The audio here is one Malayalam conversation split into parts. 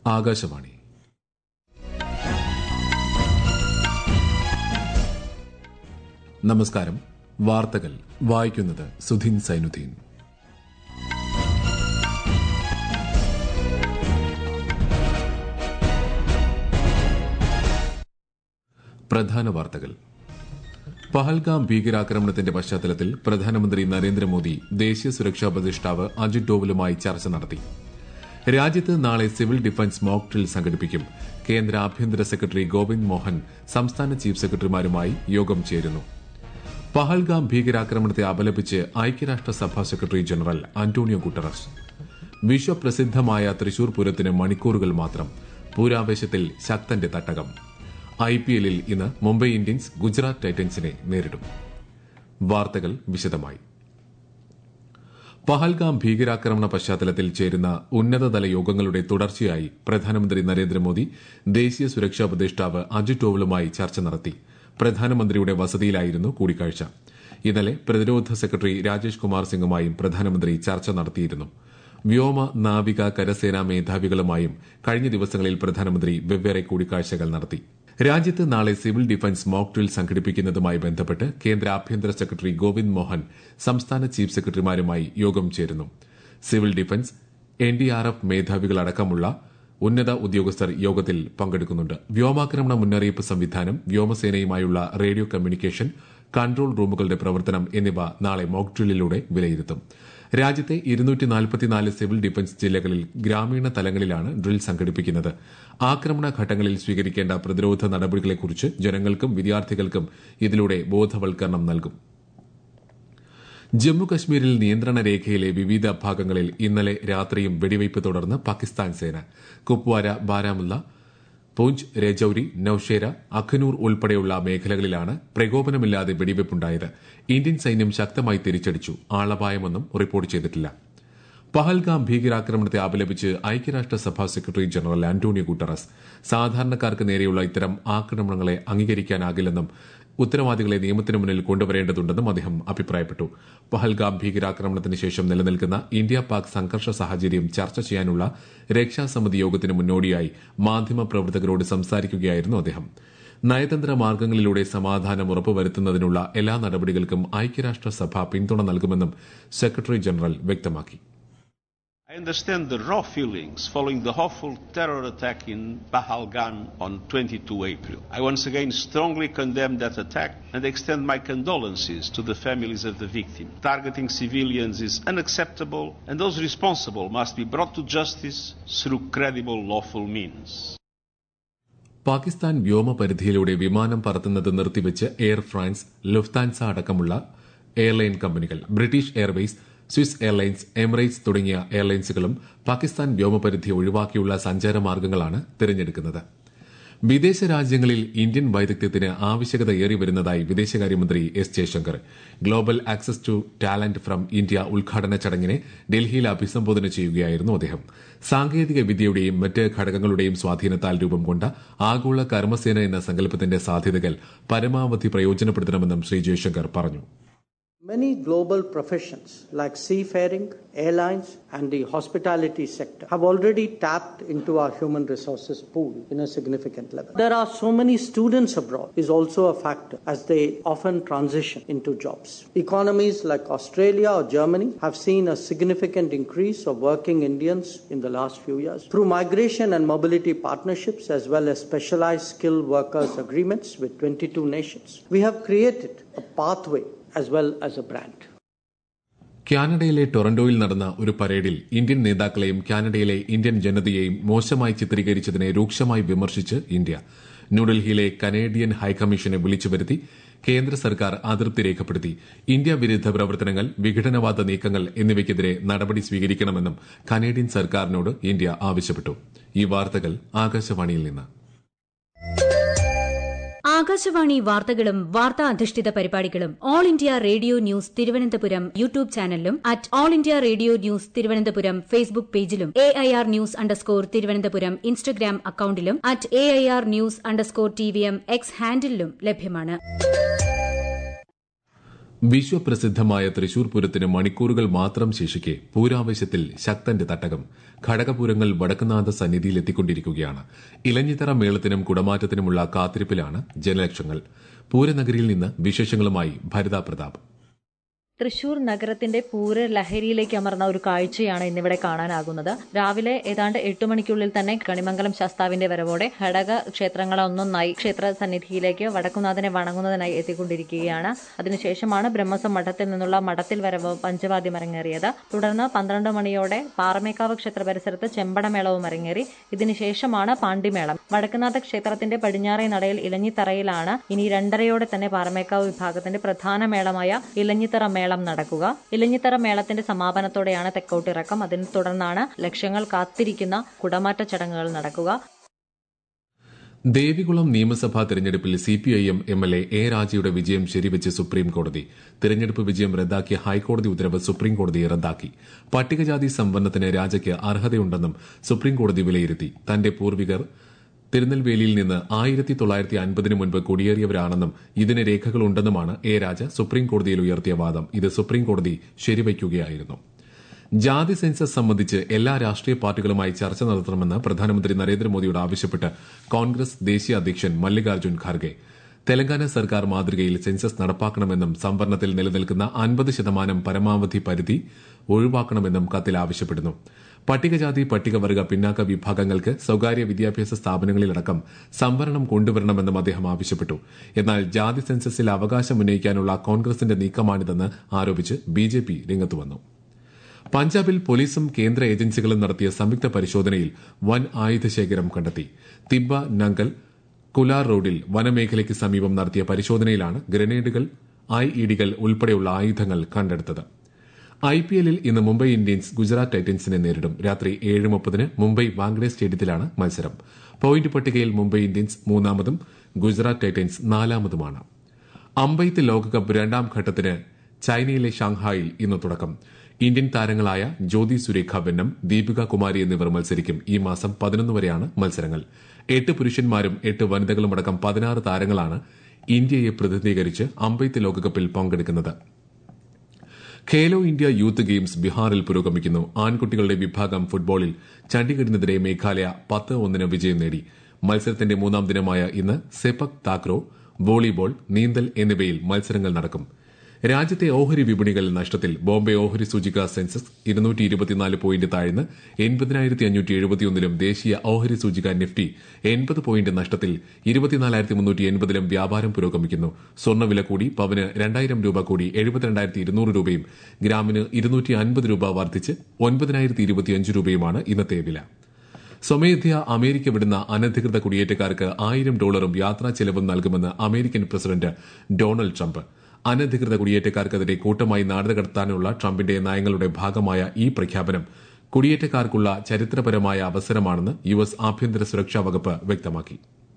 ആകാശവാണി നമസ്കാരം വാർത്തകൾ വായിക്കുന്നത് സുധീൻ സൈനുദ്ദീൻ പ്രധാന വാർത്തകൾ പഹൽഗാം ഭീകരാക്രമണത്തിന്റെ പശ്ചാത്തലത്തിൽ പ്രധാനമന്ത്രി നരേന്ദ്രമോദി ദേശീയ സുരക്ഷാ ഉപദേഷ്ടാവ് അജിത് ഡോവലുമായി ചർച്ച നടത്തി രാജ്യത്ത് നാളെ സിവിൽ ഡിഫൻസ് മോക്ക് ഡ്രിൽ സംഘടിപ്പിക്കും കേന്ദ്ര ആഭ്യന്തര സെക്രട്ടറി ഗോവിന്ദ് മോഹൻ സംസ്ഥാന ചീഫ് സെക്രട്ടറിമാരുമായി യോഗം ചേരുന്നു പഹൽഗാം ഭീകരാക്രമണത്തെ അപലപിച്ച് ഐക്യരാഷ്ട്രസഭാ സെക്രട്ടറി ജനറൽ അന്റോണിയോ ഗുട്ടറസ് വിശ്വപ്രസിദ്ധമായ തൃശൂർ പൂരത്തിന് മണിക്കൂറുകൾ മാത്രം പൂരാവേശത്തിൽ ശക്തന്റെ തട്ടകം ഐ പി എല്ലിൽ ഇന്ന് മുംബൈ ഇന്ത്യൻസ് ഗുജറാത്ത് ടൈറ്റൻസിനെ നേരിടും വാർത്തകൾ വിശദമായി പഹൽഗാം ഭീകരാക്രമണ പശ്ചാത്തലത്തിൽ ചേരുന്ന ഉന്നതതല യോഗങ്ങളുടെ തുടർച്ചയായി പ്രധാനമന്ത്രി നരേന്ദ്രമോദി ദേശീയ സുരക്ഷാ ഉപദേഷ്ടാവ് അജിത് ഡോവലുമായി ചർച്ച നടത്തി പ്രധാനമന്ത്രിയുടെ വസതിയിലായിരുന്നു കൂടിക്കാഴ്ച ഇന്നലെ പ്രതിരോധ സെക്രട്ടറി രാജേഷ് കുമാർ സിംഗുമായും പ്രധാനമന്ത്രി ചർച്ച നടത്തിയിരുന്നു വ്യോമ നാവിക കരസേനാ മേധാവികളുമായും കഴിഞ്ഞ ദിവസങ്ങളിൽ പ്രധാനമന്ത്രി വെവ്വേറെ കൂടിക്കാഴ്ചകൾ നടത്തി രാജ്യത്ത് നാളെ സിവിൽ ഡിഫൻസ് മോക്ക് ഡ്രിൽ സംഘടിപ്പിക്കുന്നതുമായി ബന്ധപ്പെട്ട് കേന്ദ്ര ആഭ്യന്തര സെക്രട്ടറി ഗോവിന്ദ് മോഹൻ സംസ്ഥാന ചീഫ് സെക്രട്ടറിമാരുമായി യോഗം ചേരുന്നു സിവിൽ ഡിഫൻസ് എൻഡിആർഎഫ് മേധാവികളടക്കമുള്ള ഉന്നത ഉദ്യോഗസ്ഥർ യോഗത്തിൽ പങ്കെടുക്കുന്നുണ്ട് വ്യോമാക്രമണ മുന്നറിയിപ്പ് സംവിധാനം വ്യോമസേനയുമായുള്ള റേഡിയോ കമ്മ്യൂണിക്കേഷൻ കൺട്രോൾ റൂമുകളുടെ പ്രവർത്തനം എന്നിവ നാളെ മോക്ക് ഡ്രില്ലിലൂടെ വിലയിരുത്തും രാജ്യത്തെ സിവിൽ ഡിഫൻസ് ജില്ലകളിൽ ഗ്രാമീണ തലങ്ങളിലാണ് ഡ്രിൽ സംഘടിപ്പിക്കുന്നത് ആക്രമണ ഘട്ടങ്ങളിൽ സ്വീകരിക്കേണ്ട പ്രതിരോധ നടപടികളെക്കുറിച്ച് ജനങ്ങൾക്കും വിദ്യാർത്ഥികൾക്കും ഇതിലൂടെ ബോധവൽക്കരണം നൽകും ജമ്മു കശ്മീരിൽ നിയന്ത്രണ രേഖയിലെ വിവിധ ഭാഗങ്ങളിൽ ഇന്നലെ രാത്രിയും വെടിവയ്പ് തുടർന്ന് പാകിസ്ഥാൻ സേന കുപ്വാര ബാരാമുല്ല പൂഞ്ച് രജൌരി നൌഷേര അഖനൂർ ഉൾപ്പെടെയുള്ള മേഖലകളിലാണ് പ്രകോപനമില്ലാതെ വെടിവയ്പുണ്ടായത് ഇന്ത്യൻ സൈന്യം ശക്തമായി തിരിച്ചടിച്ചു ആളപായമൊന്നും റിപ്പോർട്ട് ചെയ്തിട്ടില്ല പഹൽഗാം ഭീകരാക്രമണത്തെ അപലപിച്ച് ഐക്യരാഷ്ട്രസഭാ സെക്രട്ടറി ജനറൽ ആന്റോണിയോ ഗുട്ടറസ് സാധാരണക്കാർക്ക് നേരെയുള്ള ഇത്തരം ആക്രമണങ്ങളെ അംഗീകരിക്കാനാകില്ലെന്നും ഉത്തരവാദികളെ നിയമത്തിന് മുന്നിൽ കൊണ്ടുവരേണ്ടതുണ്ടെന്നും അദ്ദേഹം അഭിപ്രായപ്പെട്ടു പഹൽഗാം ഭീകരാക്രമണത്തിന് ശേഷം നിലനിൽക്കുന്ന ഇന്ത്യ പാക് സംഘർഷ സാഹചര്യം ചർച്ച ചെയ്യാനുള്ള രക്ഷാസമിതി യോഗത്തിന് മുന്നോടിയായി മാധ്യമപ്രവർത്തകരോട് സംസാരിക്കുകയായിരുന്നു അദ്ദേഹം നയതന്ത്ര മാർഗങ്ങളിലൂടെ സമാധാനം ഉറപ്പുവരുത്തുന്നതിനുള്ള എല്ലാ നടപടികൾക്കും ഐക്യരാഷ്ട്രസഭ പിന്തുണ നൽകുമെന്നും സെക്രട്ടറി ജനറൽ വ്യക്തമാക്കി I understand the raw feelings following the awful terror attack in Pahalgan on 22 April. I once again strongly condemn that attack and extend my condolences to the families of the victim. Targeting civilians is unacceptable and those responsible must be brought to justice through credible lawful means. Pakistan വ്യോമപരിധിയിലൂടെ വിമാനം പറത്തുന്നത് നിർത്തിവെച്ച് എയർ ഫ്രാൻസ് ലുഫ്താൻസ അടക്കമുള്ള എയർലൈൻ കമ്പനികൾ British Airways Swiss Airlines Emirates തുടങ്ങിയ എയർലൈൻസുകളും പാകിസ്ഥാൻ വ്യോമപരിധി ഒഴിവാക്കിയുള്ള സഞ്ചാരമാർഗ്ഗങ്ങളാണ് തിരഞ്ഞെടുക്കുന്നത് വിദേശ രാജ്യങ്ങളിൽ ഇന്ത്യൻ വൈദഗ്ധ്യത്തിന് ആവശ്യകത ഏറി വരുന്നതായി വിദേശകാര്യമന്ത്രി S Jaishankar global access to talent from India ഉദ്ഘാടന ചടങ്ങിനെ ഡൽഹിയിൽ അഭിസംബോധന ചെയ്യുകയായിരുന്നു അദ്ദേഹം സാങ്കേതിക വിദ്യയുടെയും മറ്റ് ഘടകങ്ങളുടെയും സ്വാധീനത്താൽ രൂപം കൊണ്ട ആഗോള കർമ്മസേന എന്ന സങ്കല്പത്തിന്റെ സാധ്യതകൾ പരമാവധി പ്രയോജനപ്പെടുത്തണമെന്നും ശ്രീ ജയശങ്കർ പറഞ്ഞു Many global professions like seafaring, airlines, and the hospitality sector have already tapped into our human resources pool in a significant level. There are so many students abroad is also a factor as they often transition into jobs. Economies like Australia or Germany have seen a significant increase of working Indians in the last few years. Through migration and mobility partnerships as well as specialized skilled workers agreements with 22 nations, we have created a pathway as well as a brand. കാനഡയിലെ ടൊറന്റോയിൽ നടന്ന ഒരു പരേഡിൽ ഇന്ത്യൻ നേതാക്കളെയും കാനഡയിലെ ഇന്ത്യൻ ജനതയെയും മോശമായി ചിത്രീകരിച്ചതിനെ രൂക്ഷമായി വിമർശിച്ച് ഇന്ത്യ ന്യൂഡൽഹിയിലെ കനേഡിയൻ ഹൈക്കമ്മീഷനെ വിളിച്ചു വരുത്തി കേന്ദ്ര സർക്കാർ അതൃപ്തി രേഖപ്പെടുത്തി ഇന്ത്യ വിരുദ്ധ പ്രവർത്തനങ്ങൾ വിഘടനവാദ നീക്കങ്ങൾ എന്നിവയ്ക്കെതിരെ നടപടി സ്വീകരിക്കണമെന്നും കനേഡിയൻ സർക്കാരിനോട് ഇന്ത്യ ആവശ്യപ്പെട്ടു ഈ വാർത്തകൾ ആകാശവാണിയിൽ നിന്ന് ആകാശവാണി വാർത്തകളും വാർത്താ അധിഷ്ഠിത പരിപാടികളും All India Radio News Thiruvananthapuram YouTube ചാനലിലും at All India Radio News Thiruvananthapuram Facebook പേജിലും A I R news underscore Thiruvananthapuram Instagram അക്കൌണ്ടിലും at A I R news underscore T V M X ഹാൻഡിലും ലഭ്യമാണ് വിശ്വപ്രസിദ്ധമായ തൃശൂർ പൂരത്തിന് മണിക്കൂറുകൾ മാത്രം ശേഷിക്കെ പൂരാവശ്യത്തിൽ ശക്തന്റെ തട്ടകം ഘടകപൂരങ്ങൾ വടക്കുനാഥ സന്നിധിയിൽ എത്തിക്കൊണ്ടിരിക്കുകയാണ് ഇലഞ്ഞിത്തറ മേളത്തിനും കുടമാറ്റത്തിനുമുള്ള കാത്തിരിപ്പിലാണ് ജനലക്ഷങ്ങൾ പൂരനഗരിയിൽ നിന്ന് വിശേഷങ്ങളുമായി ഭരിത പ്രതാപ് തൃശൂർ നഗരത്തിന്റെ പൂര ലഹരിയിലേക്ക് അമർന്ന ഒരു കാഴ്ചയാണ് ഇന്നിവിടെ കാണാനാകുന്നത് രാവിലെ ഏതാണ്ട് എട്ട് മണിക്കുള്ളിൽ തന്നെ കണിമംഗലം ശാസ്താവിന്റെ വരവോടെ ഘടക ക്ഷേത്രങ്ങളൊന്നൊന്നായി ക്ഷേത്ര സന്നിധിയിലേക്ക് വടക്കുനാഥനെ വണങ്ങുന്നതിനായി എത്തിക്കൊണ്ടിരിക്കുകയാണ് അതിനുശേഷമാണ് ബ്രഹ്മസം മഠത്തിൽ നിന്നുള്ള മഠത്തിൽ വരവ് പഞ്ചവാദ്യം അരങ്ങേറിയത് തുടർന്ന് പന്ത്രണ്ട് മണിയോടെ പാറമേക്കാവ് ക്ഷേത്ര പരിസരത്ത് ചെമ്പടമേളവും അരങ്ങേറി ഇതിനുശേഷമാണ് പാണ്ടിമേളം വടക്കുനാഥ ക്ഷേത്രത്തിന്റെ പടിഞ്ഞാറേ നടയിൽ ഇലഞ്ഞിത്തറയിലാണ് ഇനി രണ്ടരയോടെ തന്നെ പാറമേക്കാവ് വിഭാഗത്തിന്റെ പ്രധാന മേളമായ ഇലഞ്ഞിത്തറ മേളം നടക്കുക ഇലഞ്ഞിത്തറ മേളത്തിന്റെ സമാപനത്തോടെയാണ് തെക്കോട്ടിറക്കം അതിനെ തുടർന്നാണ് ലക്ഷങ്ങൾ കാത്തിരിക്കുന്ന കുടമാറ്റ ചടങ്ങുകൾ നടക്കുക ദേവികുളം നിയമസഭാ തെരഞ്ഞെടുപ്പിൽ സിപിഐഎം എംഎൽഎ എ രാജയുടെ വിജയം ശരിവെച്ച് സുപ്രീം കോടതി തെരഞ്ഞെടുപ്പ് വിജയം റദ്ദാക്കിയ ഹൈക്കോടതി ഉത്തരവ് സുപ്രീം കോടതി റദ്ദാക്കി പട്ടികജാതി സംവരണത്തിന് രാജയ്ക്ക് അർഹതയുണ്ടെന്നും സുപ്രീം കോടതി വിലയിരുത്തി തന്റെ പൂർവികർ തിരുനെൽവേലിയിൽ നിന്ന് ആയിരത്തി തൊള്ളായിരത്തി അൻപതിനു മുൻപ് കുടിയേറിയവരാണെന്നും ഇതിന് രേഖകളുണ്ടെന്നുമാണ് എ രാജ സുപ്രീം കോടതിയിൽ ഉയർത്തിയ വാദം ഇത് സുപ്രീം കോടതി ശരിവയ്ക്കുകയായിരുന്നു ജാതി സെൻസസ് സംബന്ധിച്ച് എല്ലാ രാഷ്ട്രീയ പാർട്ടികളുമായി ചർച്ച നടത്തണമെന്ന് പ്രധാനമന്ത്രി നരേന്ദ്രമോദിയോട് ആവശ്യപ്പെട്ട് കോൺഗ്രസ് ദേശീയ അധ്യക്ഷൻ മല്ലികാർജ്ജുൻ ഖാർഗെ തെലങ്കാന സർക്കാർ മാതൃകയിൽ സെൻസസ് നടപ്പാക്കണമെന്നും സംവരണത്തിൽ നിലനിൽക്കുന്ന അൻപത് ശതമാനം പരമാവധി പരിധി ഒഴിവാക്കണമെന്നും കത്തിൽ ആവശ്യപ്പെടുന്നു പട്ടികജാതി പട്ടികവർഗ പിന്നാക്ക വിഭാഗങ്ങൾക്ക് സ്വകാര്യ വിദ്യാഭ്യാസ സ്ഥാപനങ്ങളിലടക്കം സംവരണം കൊണ്ടുവരണമെന്നും അദ്ദേഹം ആവശ്യപ്പെട്ടു എന്നാൽ ജാതി സെൻസസിൽ അവകാശം ഉന്നയിക്കാനുള്ള കോൺഗ്രസിന്റെ നീക്കമാണിതെന്ന് ആരോപിച്ച് ബിജെപി രംഗത്തുവന്നു പഞ്ചാബിൽ പോലീസും കേന്ദ്ര ഏജൻസികളും നടത്തിയ സംയുക്ത പരിശോധനയിൽ വൻ ആയുധശേഖരം കണ്ടെത്തി തിബ്ബ നങ്കൽ കുലാർ റോഡിൽ വനമേഖലയ്ക്ക് സമീപം നടത്തിയ പരിശോധനയിലാണ് ഗ്രനേഡുകൾ ഐ ഇഡികൾ ഉൾപ്പെടെയുള്ള ആയുധങ്ങൾ കണ്ടെടുത്തത് ഐ പി എല്ലിൽ ഇന്ന് മുംബൈ ഇന്ത്യൻസ് ഗുജറാത്ത് ടൈറ്റൻസിനെ നേരിടും രാത്രി ഏഴ് മുപ്പതിന് മുംബൈ വാങ്കഡെ സ്റ്റേഡിയത്തിലാണ് മത്സരം പോയിന്റ് പട്ടികയിൽ മുംബൈ ഇന്ത്യൻസ് മൂന്നാമതും ഗുജറാത്ത് ടൈറ്റൻസ് നാലാമതുമാണ് അമ്പെയ്ത്ത് ലോകകപ്പ് രണ്ടാം ഘട്ടത്തിന് ചൈനയിലെ ഷാങ്ഹായിൽ ഇന്ന് തുടക്കം ഇന്ത്യൻ താരങ്ങളായ ജ്യോതി സുരേഖ വെന്നം ദീപിക കുമാരി എന്നിവർ മത്സരിക്കും ഈ മാസം പതിനൊന്ന് വരെയാണ് മത്സരങ്ങൾ എട്ട് പുരുഷന്മാരും എട്ട് വനിതകളുമടക്കം പതിനാറ് താരങ്ങളാണ് ഇന്ത്യയെ പ്രതിനിധീകരിച്ച് അമ്പെയ്ത്ത് ലോകകപ്പിൽ പങ്കെടുക്കുന്നത് ഖേലോ ഇന്ത്യ യൂത്ത് ഗെയിംസ് ബീഹാറിൽ പുരോഗമിക്കുന്നു ആൺകുട്ടികളുടെ വിഭാഗം ഫുട്ബോളിൽ ചണ്ഡീഗഡിനെതിരെ മേഘാലയ പത്ത് ഒന്നിന് വിജയം നേടി മത്സരത്തിന്റെ മൂന്നാം ദിനമായ ഇന്ന് സെപക് താക്രോ വോളിബോൾ നീന്തൽ എന്നിവയിൽ മത്സരങ്ങൾ നടക്കും രാജ്യത്തെ ഓഹരി വിപണികൾ നഷ്ടത്തിൽ ബോംബെ ഓഹരി സൂചിക സെൻസസ് ഇരുന്നൂറ്റി ഇരുപത്തിനാല് പോയിന്റ് താഴ്ന്ന് എൺപതിനായിരത്തി അഞ്ഞൂറ്റി എഴുപത്തിയൊന്നിലും ദേശീയ ഓഹരി സൂചിക നിഫ്റ്റി എൺപത് പോയിന്റ് നഷ്ടത്തിൽ ഇരുപത്തിനാലായിരത്തി മുന്നൂറ്റി എൺപതിലും വ്യാപാരം പുരോഗമിക്കുന്നു സ്വർണ്ണവില കൂടി പവന് രണ്ടായിരം രൂപ കൂടി എഴുപത്തിരണ്ടായിരത്തി ഇരുന്നൂറ് രൂപയും ഗ്രാമിന് ഇരുന്നൂറ്റി അൻപത് രൂപ വർദ്ധിച്ച് ഒൻപതിനായിരത്തി ഇരുപത്തിയഞ്ച് രൂപയുമാണ് ഇന്നത്തെ വില സ്വമേധ്യ അമേരിക്ക വിടുന്ന അനധികൃത കുടിയേറ്റക്കാർക്ക് ആയിരം ഡോളറും യാത്രാ ചെലവും നൽകുമെന്ന് അമേരിക്കൻ പ്രസിഡന്റ് ഡൊണാൾഡ് ട്രംപ് അനധികൃത കുടിയേറ്റക്കാർക്കെതിരെ കൂട്ടമായി നാടുകടത്താനുള്ള ട്രംപിന്റെ നയങ്ങളുടെ ഭാഗമായ ഈ പ്രഖ്യാപനം കുടിയേറ്റക്കാർക്കുള്ള ചരിത്രപരമായ അവസരമാണെന്ന് യു എസ് ആഭ്യന്തര സുരക്ഷാ വകുപ്പ് വ്യക്തമാക്കി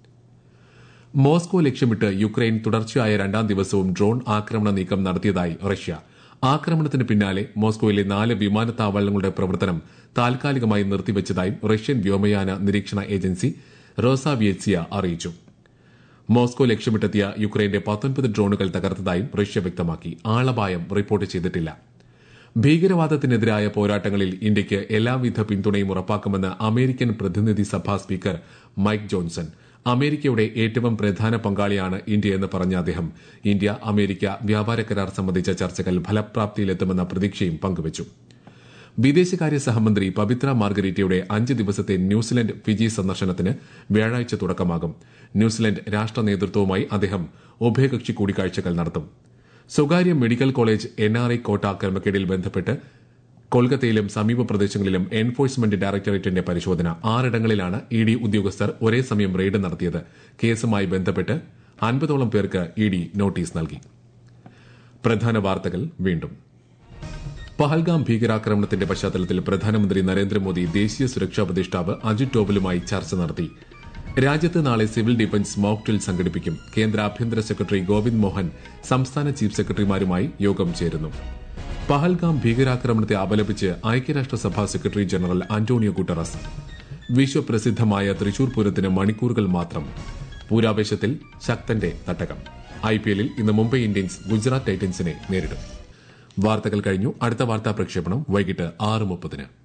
മോസ്കോ ലക്ഷ്യമിട്ട് യുക്രൈൻ തുടർച്ചയായ രണ്ടാം ദിവസവും ഡ്രോൺ ആക്രമണ നീക്കം നടത്തിയതായി റഷ്യ ആക്രമണത്തിന് പിന്നാലെ മോസ്കോയിലെ നാല് വിമാനത്താവളങ്ങളുടെ പ്രവർത്തനം താൽക്കാലികമായി നിർത്തിവച്ചതായും റഷ്യൻ വ്യോമയാന നിരീക്ഷണ ഏജൻസി റോസാവിയറ്റ്സിയ അറിയിച്ചു മോസ്കോ ലക്ഷ്യമിട്ടെത്തിയ യുക്രൈന്റെ പത്തൊൻപത് ഡ്രോണുകൾ തകർത്തതായും റഷ്യ വ്യക്തമാക്കി ആളപായം റിപ്പോർട്ട് ചെയ്തിട്ടില്ല ഭീകരവാദത്തിനെതിരായ പോരാട്ടങ്ങളിൽ ഇന്ത്യയ്ക്ക് എല്ലാവിധ പിന്തുണയും ഉറപ്പാക്കുമെന്ന് അമേരിക്കൻ പ്രതിനിധി സഭാ സ്പീക്കർ മൈക്ക് ജോൺസൺ അമേരിക്കയുടെ ഏറ്റവും പ്രധാന പങ്കാളിയാണ് ഇന്ത്യയെന്ന് പറഞ്ഞ അദ്ദേഹം ഇന്ത്യ അമേരിക്ക വ്യാപാര കരാർ സംബന്ധിച്ച ചർച്ചകൾ ഫലപ്രാപ്തിയിലെത്തുമെന്ന പ്രതീക്ഷയും പങ്കുവച്ചു വിദേശകാര്യ സഹമന്ത്രി പവിത്ര മാർഗരീറ്റയുടെ അഞ്ച് ദിവസത്തെ ന്യൂസിലൻഡ് ഫിജി സന്ദർശനത്തിന് വ്യാഴാഴ്ച തുടക്കമാകും ന്യൂസിലൻഡ് രാഷ്ട്ര നേതൃത്വവുമായി അദ്ദേഹം ഉഭയകക്ഷി കൂടിക്കാഴ്ചകൾ നടത്തും സ്വകാര്യ medical college N R I quota ക്രമക്കേടിൽ ബന്ധപ്പെട്ട് കൊൽക്കത്തയിലും സമീപ പ്രദേശങ്ങളിലും എൻഫോഴ്സ്മെന്റ് ഡയറക്ടറേറ്റിന്റെ പരിശോധന ആറിടങ്ങളിലാണ് ഇ ഡി ഉദ്യോഗസ്ഥർ ഒരേ സമയം റെയ്ഡ് നടത്തിയത് കേസുമായി ബന്ധപ്പെട്ട് അൻപതോളം പേർക്ക് ഇ ഡി നോട്ടീസ് നൽകി പ്രധാന വാർത്തകൾ വീണ്ടും പഹൽഗാം ഭീകരാക്രമണത്തിന്റെ പശ്ചാത്തലത്തിൽ പ്രധാനമന്ത്രി നരേന്ദ്രമോദി ദേശീയ സുരക്ഷാ ഉപദേഷ്ടാവ് അജിത് ഡോവലുമായി ചർച്ച നടത്തി രാജ്യത്ത് നാളെ സിവിൽ ഡിഫൻസ് മോക്ക് ഡ്രിൽ സംഘടിപ്പിക്കും കേന്ദ്ര ആഭ്യന്തര സെക്രട്ടറി ഗോവിന്ദ് മോഹൻ സംസ്ഥാന ചീഫ് സെക്രട്ടറിമാരുമായി യോഗം ചേരുന്നു പഹൽഗാം ഭീകരാക്രമണത്തെ അപലപിച്ച് ഐക്യരാഷ്ട്രസഭാ സെക്രട്ടറി ജനറൽ അന്റോണിയോ ഗുട്ടറസ് വിശ്വപ്രസിദ്ധമായ തൃശൂർ പൂരത്തിന് മണിക്കൂറുകൾ മാത്രം പൂരാവേശത്തിൽ ശക്തന്റെ തട്ടകം ഐ പി എല്ലിൽ ഇന്ന് മുംബൈ ഇന്ത്യൻസ് ഗുജറാത്ത് ടൈറ്റൻസിനെ നേരിടും വാർത്തകൾ കഴിഞ്ഞു അടുത്ത വാർത്താ പ്രക്ഷേപണം വൈകിട്ട് ആറ് മുപ്പതിന്